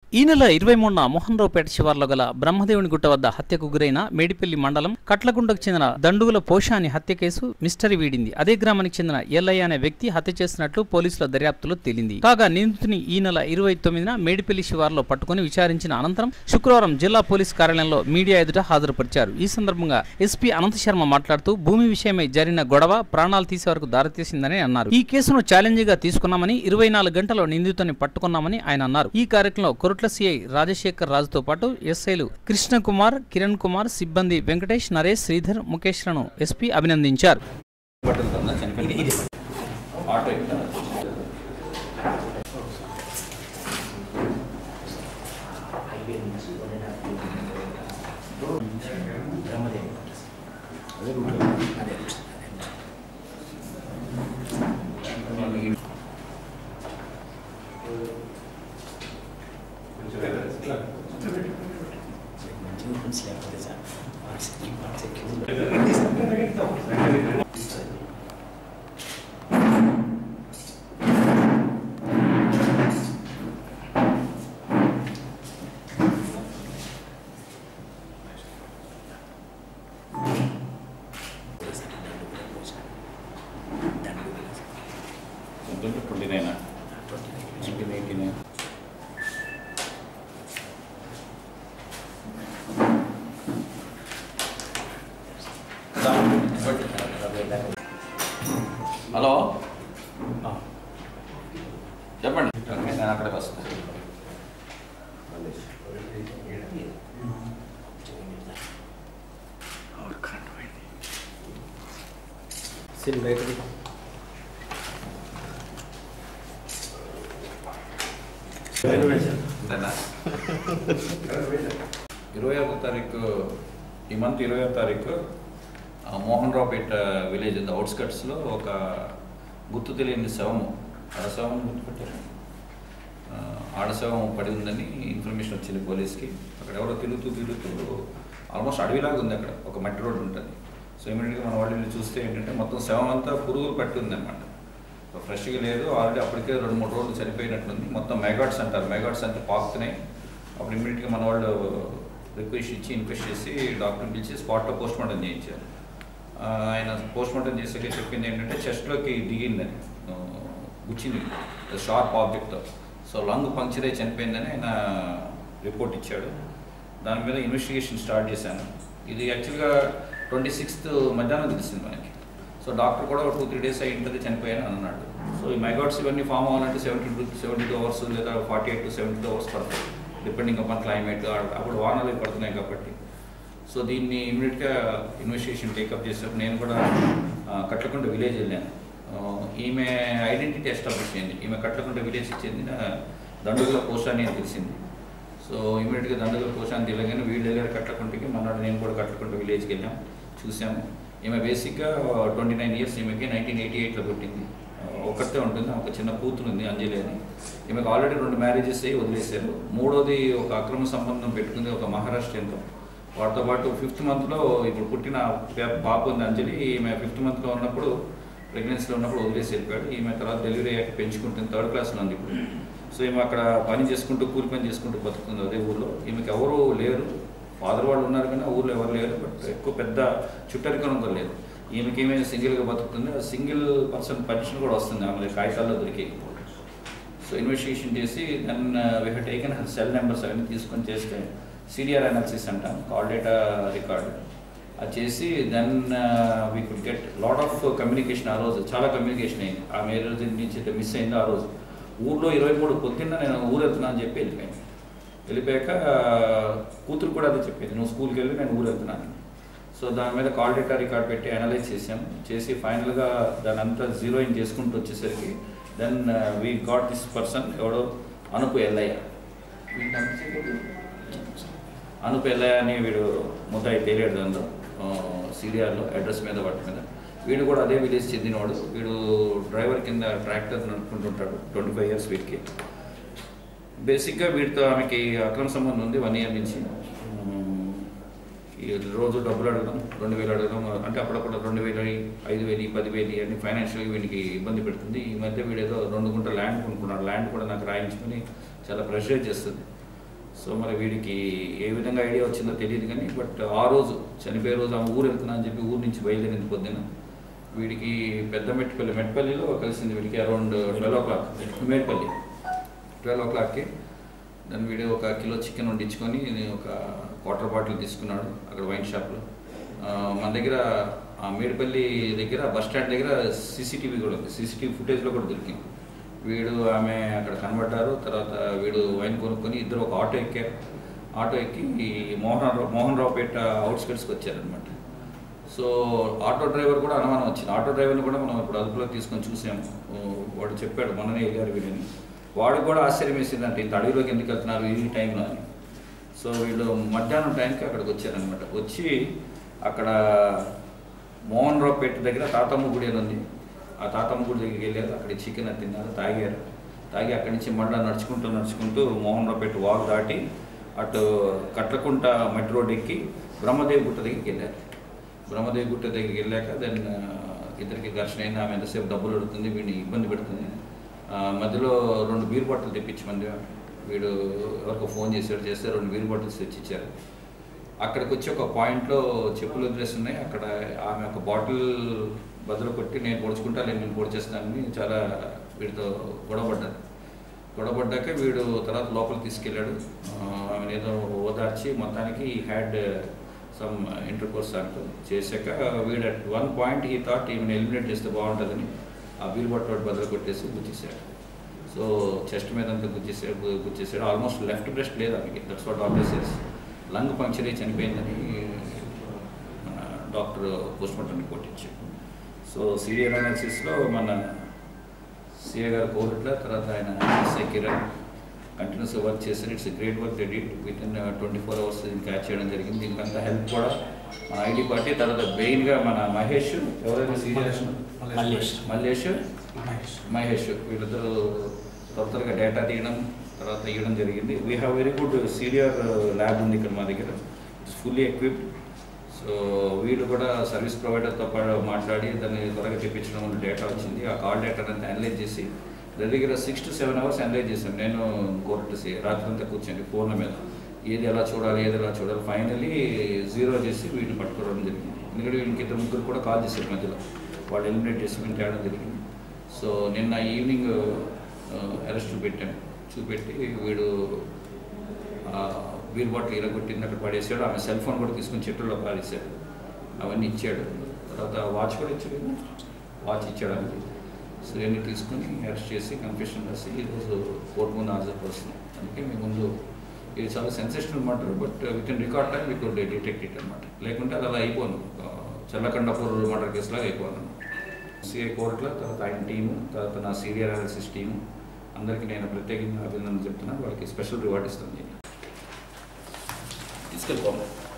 ఈ నెల ఇరవై మూడున మోహన్రావుపేట శివార్లో గల బ్రహ్మదేవుని గుట్ట వద్ద హత్యకు గురైన మేడిపల్లి మండలం కట్లగుండకు చెందిన దండుగుల పోషాని హత్య కేసు మిస్టరీ వీడింది అదే గ్రామానికి చెందిన ఎల్లయ్య అనే వ్యక్తి హత్య చేసినట్లు పోలీసుల దర్యాప్తులో తేలింది కాగా నిందితుని ఈ నెల ఇరవై తొమ్మిదిన మేడిపల్లి శివార్లో పట్టుకుని విచారించిన అనంతరం శుక్రవారం జిల్లా పోలీస్ కార్యాలయంలో మీడియా ఎదుట హాజరుపరిచారు ఈ సందర్భంగా ఎస్పీ అనంత శర్మ మాట్లాడుతూ భూమి విషయమై జరిగిన గొడవ ప్రాణాలు తీసే వరకు దారితీసిందని అన్నారు ఈ కేసును ఛాలెంజ్ గా తీసుకున్నామని ఇరవై నాలుగు గంటల్లో నిందితుని పట్టుకున్నామని ఆయన అన్నారు ఈ కార్యక్రమంలో కొరుట్ల సిఐ రాజశేఖర్ రాజుతో పాటు ఎస్ఐలు కృష్ణ కుమార్ కిరణ్ కుమార్ సిబ్బంది వెంకటేష్ నరేష్ శ్రీధర్ ముఖేష్లను ఎస్పీ అభినందించారు పట్టుకుంటుందా చనిపోయింది ఆటో ఇక్కడ twenty nine nineteen eighty nine hello చెప్పండి ఓకే, నేను అక్కడికి వస్తాను అంతేనా ఇరవై ఐదో తారీఖు ఈ మంత్ ఇరవై తారీఖు ఆ, మోహన్ రావుపేట విలేజ్ ఉంది అవుట్స్కట్స్లో ఒక గుర్తు తెలియని శవము ఆడ శవం గుర్తుపెట్టారు ఆ, ఆడ శవం పడి ఉందని ఇన్ఫర్మేషన్ వచ్చింది పోలీస్కి అక్కడ ఎవరో తిరుగుతూ తిరుగుతూ ఆల్మోస్ట్ అడవిలాగా ఉంది అక్కడ ఒక మట్టి రోడ్డు ఉంటుంది సో ఇమీడియట్గా మన వాళ్ళు వెళ్ళి చూస్తే ఏంటంటే మొత్తం శవం అంతా పురుగులు పట్టి ఉంది అనమాట ఫ్రెష్గా లేదు ఆల్రెడీ అప్పటికే రెండు మూడు రోజులు చనిపోయినట్టుంది మొత్తం మెగాట్స్ అంటారు మెగాట్స్ అంటే పాకుతున్నాయి అప్పుడు ఇమీడియట్గా మన వాళ్ళు రిక్వెస్ట్ ఇచ్చి ఇన్క్వెస్ట్ చేసి డాక్టర్ పిలిచి స్పాట్లో పోస్ట్ మార్టం చేయించారు ఆ, ఆయన పోస్ట్ మార్టం చేసాక చెప్పింది ఏంటంటే చెస్ట్లోకి దిగిందని ఆ, గుచ్చింది షార్ప్ ఆబ్జెక్ట్తో సో లంగ్ పంక్చర్ అయి చనిపోయిందని ఆయన రిపోర్ట్ ఇచ్చాడు దాని మీద ఇన్వెస్టిగేషన్ స్టార్ట్ చేశాను ఇది యాక్చువల్గా ట్వంటీ సిక్స్త్ మధ్యాహ్నం తెలిసింది మనకి సో డాక్టర్ కూడా టూ త్రీ డేస్ అయి ఉంటుంది చనిపోయాను అని అన్నాడు సో ఈ మైగాట్స్ ఇవన్నీ ఫామ్ అవ్వాలంటే seventy two seventy two hours లేదా forty eight to seventy two hours పడతాయి డిపెండింగ్ అపాన్ క్లైమేట్ అప్పుడు వానలు అవి పడుతున్నాయి కాబట్టి సో దీన్ని ఇమీడియట్గా ఇన్వెస్టిగేషన్ టేకప్ చేసాం నేను కూడా ఆ, కట్లకుంట విలేజ్ వెళ్ళాను ఆ, ఈమె ఐడెంటిటీ ఎస్టాబ్లిష్ అయింది ఈమె కట్లకుంట విలేజ్కి చెందిన దండుగుల పోషాని అని తెలిసింది సో ఇమీడియట్గా దండుగుల పోషాన్ని తెలియగానే వీళ్ళు వెళ్ళారు కట్లకుంటకి మన్నాడు నేను కూడా కట్లకుంట విలేజ్కి వెళ్ళాం చూసాము ఈమె బేసిక్గా ట్వంటీ నైన్ ఇయర్స్ ఈమెకి నైన్టీన్ ఎయిటీ ఎయిట్లో పుట్టింది ఆ, ఒక్కతే ఉంటుంది ఒక చిన్న కూతురు ఉంది అంజలి అని ఈమెకు ఆల్రెడీ రెండు మ్యారేజెస్ అయ్యి వదిలేశారు మూడోది ఒక అక్రమ సంబంధం పెట్టుకుంది ఒక మహారాష్ట్రతో వాటితో పాటు ఫిఫ్త్ మంత్లో ఇప్పుడు పుట్టిన పా- పాప ఉంది అంజలి ఈమె ఫిఫ్త్ మంత్లో ఉన్నప్పుడు ప్రెగ్నెన్సీలో ఉన్నప్పుడు వదిలేసి వెళ్ళిపోయాడు ఈమె తర్వాత డెలివరీ అయ్యాక పెంచుకుంటుంది థర్డ్ క్లాస్లో ఉంది ఇప్పుడు సో ఈమె అక్కడ పని చేసుకుంటూ కూలి పని చేసుకుంటూ బతుకుతుంది అదే ఊర్లో ఈమెకి ఎవరు లేరు ఫాదర్ వాళ్ళు ఉన్నారు కానీ ఆ ఊర్లో ఎవరు లేరు బట్ ఎక్కువ పెద్ద చుట్టరికం కూడా లేదు ఈమెకి ఏమైనా సింగిల్గా బతుకుతుంది ఆ సింగిల్ పర్సన్ పెన్షన్ కూడా వస్తుంది ఆమె కాగితాల్లో దొరికి సో ఇన్వెస్టిగేషన్ చేసి then we had taken cell numbers అవన్నీ తీసుకొని చేస్తే సిడిఆర్ అనాలిసిస్ అంటాం కాల్ డేటా రికార్డ్ అది చేసి then we could get lot of communication ఆ రోజు చాలా కమ్యూనికేషన్ అయింది ఆమె ఏ రోజు నుంచి మిస్ అయిందో ఆ రోజు ఊర్లో ఇరవై మూడు పొద్దున్న నేను ఊరు వెళ్తున్నా అని చెప్పి వెళ్ళిపోయాను వెళ్ళిపోయాక కూతురు కూడా అదే చెప్పింది నువ్వు స్కూల్కి వెళ్ళి నేను ఊరు వెళ్తున్నాను సో దాని మీద కాల్ డేటా రికార్డ్ పెట్టి అనలైజ్ చేసాం చేసి ఫైనల్గా దాని అంతా జీరో ఇన్ చేసుకుంటూ వచ్చేసరికి then we got this person ఎవడో అనుపు ఎల్లయ్య అనుపు ఎల్లయ్య అని వీడు ముద్దాయి తేలేడు దాంట్లో సీరియాలో అడ్రస్ మీద వాటి మీద వీడు కూడా అదే విలేజ్ చెందినవాడు వీడు డ్రైవర్ కింద ట్రాక్టర్ నడుపుకుంటుంటాడు ట్వంటీ ఫైవ్ ఇయర్స్ వీడికి బేసిక్గా వీటితో ఆమెకి అక్రమ సంబంధం ఉంది వన్ ఇయర్ నుంచి ఉమ్, ఈ రోజు డబ్బులు అడగడం రెండు వేలు అడగడం అంటే అప్పుడప్పుడు రెండు వేలు ఐదు వేలు పది వేలు అని ఫైనాన్షియల్గా వీడికి ఇబ్బంది పెడుతుంది ఈ మధ్య వీడు ఏదో రెండు గుంట ల్యాండ్ కొనుక్కున్నాడు ల్యాండ్ కూడా నాకు రాయించుకొని చాలా ప్రెషర్ చేస్తుంది సో మరి వీడికి ఏ విధంగా ఐడియా వచ్చిందో తెలియదు కానీ బట్ ఆ రోజు చనిపోయే రోజు ఆ ఊరు వెళ్తున్నా అని చెప్పి ఊరు నుంచి బయలుదేరింది పొద్దున వీడికి పెద్ద మెట్పల్లి మెట్పల్లిలో కలిసింది వీడికి around twelve o'clock Medpalli twelve ఓ క్లాక్కి దాని వీడియో ఒక కిలో చికెన్ వండించుకొని ఒక వాటర్ బాటిల్ తీసుకున్నాడు అక్కడ వైన్ షాప్లో ఆ, మన దగ్గర ఆ మేడిపల్లి దగ్గర బస్ స్టాండ్ దగ్గర సీసీటీవీ కూడా ఉంది సీసీటీవీ ఫుటేజ్లో కూడా దొరికింది వీడు ఆమె అక్కడ కనబడ్డారు తర్వాత వీడు వైన్ కొనుక్కొని ఇద్దరు ఒక ఆటో ఎక్కారు ఆటో ఎక్కి ఈ మోహన్ రావు మోహన్ రావుపేట అవుట్స్కట్స్కి వచ్చారనమాట సో ఆటో డ్రైవర్ కూడా అనుమానం వచ్చింది ఆటో డ్రైవర్ని కూడా మనం ఇప్పుడు అదుపులోకి తీసుకొని చూసాము ఓ, వాడు చెప్పాడు మొన్ననే వెళ్ళారు వీళ్ళని వాడికి కూడా ఆశ్చర్యం వేసిందంటే ఇంత అడవిలోకి ఎందుకు వెళ్తున్నారు ఈ టైంలో అని సో వీళ్ళు మధ్యాహ్నం టైంకి అక్కడికి వచ్చారనమాట వచ్చి అక్కడ మోహన్ రావుపేట దగ్గర తాతమ్మ గుడి అని ఉంది ఆ తాతమ్మ గుడి దగ్గరికి వెళ్ళారు అక్కడ చికెన్ అది తిన్నారు తాగారు తాగి అక్కడి నుంచి మళ్ళీ నడుచుకుంటూ నడుచుకుంటూ మోహన్ రావుపేట వాక్ దాటి అటు కట్లకుంట మట్టి రోడ్ ఎక్కి బ్రహ్మదేవి గుట్ట దగ్గరికి వెళ్ళారు బ్రహ్మదేవి గుట్ట దగ్గరికి వెళ్ళాక దెన్ ఇద్దరికి ఘర్షణ అయినా ఆమె ఎంతసేపు డబ్బులు అడుగుతుంది వీడిని ఇబ్బంది పెడుతుంది ఆ, మధ్యలో రెండు బీర్ బాటిల్ తెప్పించి మంది వీడు ఎవరికో ఫోన్ చేశాడు చేస్తే రెండు బీర్ బాటిల్స్ తెచ్చిచ్చారు అక్కడికి వచ్చి ఒక పాయింట్లో చెప్పులు వదిలేస్తున్నాయి అక్కడ ఆమె ఒక బాటిల్ బదులు కొట్టి నేను పొడుచుకుంటా లేదు నేను పొడిచేస్తానని చాలా వీడితో గొడవపడ్డారు గొడవపడ్డాక వీడు తర్వాత లోపలికి తీసుకెళ్ళాడు ఆ, ఆమెను ఏదో ఓదార్చి మొత్తానికి హ్యాడ్ సమ్ ఇంటర్ కోర్స్ అంటూ చేశాక వీడు అట్ వన్ పాయింట్ ఈ థాట్ ఈమెను ఎలిమినేట్ చేస్తే బాగుంటుందని ఆ బీల్ బట్టోటి బదులు కొట్టేసి గుచ్చేసాడు సో చెస్ట్ మీద అంతా గుచ్చేసాడు గు- గుచ్చేసాడు ఆల్మోస్ట్ లెఫ్ట్ బ్రెస్ట్ లేదు ఆమెకి దట్స్ వాట్ ఆపరేసెస్ లంగ్ పంక్చర్ అయ్యి చనిపోయిందని మన డాక్టర్ పోస్ట్ మార్టం రిపోర్ట్ ఇచ్చాడు సో సీరియల్ అనాలిసిస్లో మన సిఏ గారు కోవిడ్లో తర్వాత ఆయన ఎస్ఐ కిరణ్ కంటిన్యూస్ వర్క్ చేశారు it's great work dead within twenty four hours దీన్ని క్యాచ్ చేయడం జరిగింది దీనికంతా హెల్ప్ కూడా మన ఐడి పార్టీ తర్వాత మెయిన్గా మన మహేష్ ఎవరైనా సీరియస్ మల్లేష్. మల్లేష్ మహేష్ మహేష్ వీళ్ళిద్దరూ తొందరగా డేటా తీయడం తర్వాత ఇవ్వడం జరిగింది we have very good senior lab ఉంది ఇక్కడ మా దగ్గర ఇట్స్ ఫుల్లీ ఎక్విప్డ్ సో వీళ్ళు కూడా సర్వీస్ ప్రొవైడర్తో పాటు మాట్లాడి దాన్ని త్వరగా తెప్పించడం వల్ల డేటా వచ్చింది ఆ కాల్ డేటా అంతా అనలైజ్ చేసి దగ్గర six to seven hours analyse చేశాను నేను కోర్టు రాత్రంతా కూర్చొని ఫోన్ల మీద ఏది ఎలా చూడాలి ఏది ఎలా చూడాలి ఫైనలీ జీరో చేసి వీటిని పట్టుకోవడం జరిగింది ఎందుకంటే వీళ్ళకి ఇద్దరు ముగ్గురు కూడా కాల్ చేశారు మధ్యలో వాళ్ళు ఎలిమినేట్ చేసి వీళ్ళు తేవడం జరిగింది సో నిన్న ఈవినింగ్ అరెస్ట్ చూపెట్టాను చూపెట్టి వీడు ఆ, బీర్ బాటిల్ ఇరగొట్టింది అక్కడ పడేసాడు ఆమె సెల్ ఫోన్ కూడా తీసుకుని చెట్టులో పారేసాడు అవన్నీ ఇచ్చాడు తర్వాత వాచ్ కూడా ఇచ్చాడు వాచ్ ఇచ్చాడు ఆమెకి సో ఇవన్నీ తీసుకుని అరెస్ట్ చేసి కన్ఫెషన్ రాసి ఈరోజు కోర్టు ముందు హాజరు వస్తుంది అందుకే మీ ముందు ఇది చాలా sensational murder but with in record time మీకు డిటెక్ట్ ఇట్ అనమాట లేకుంటే అది అలా అయిపోను ఆ, చల్లకండపూర్ మర్డర్ కేసులాగా అయిపోను సిఐ కోర్టులో తర్వాత ఆయన టీము తర్వాత నా సీరియల్ అనాలిసిస్ టీము అందరికీ నేను ప్రత్యేకంగా అభినందనలు చెప్తున్నాను వాళ్ళకి స్పెషల్ రివార్డ్ ఇస్తాను తీసుకెళ్ళిపోతాను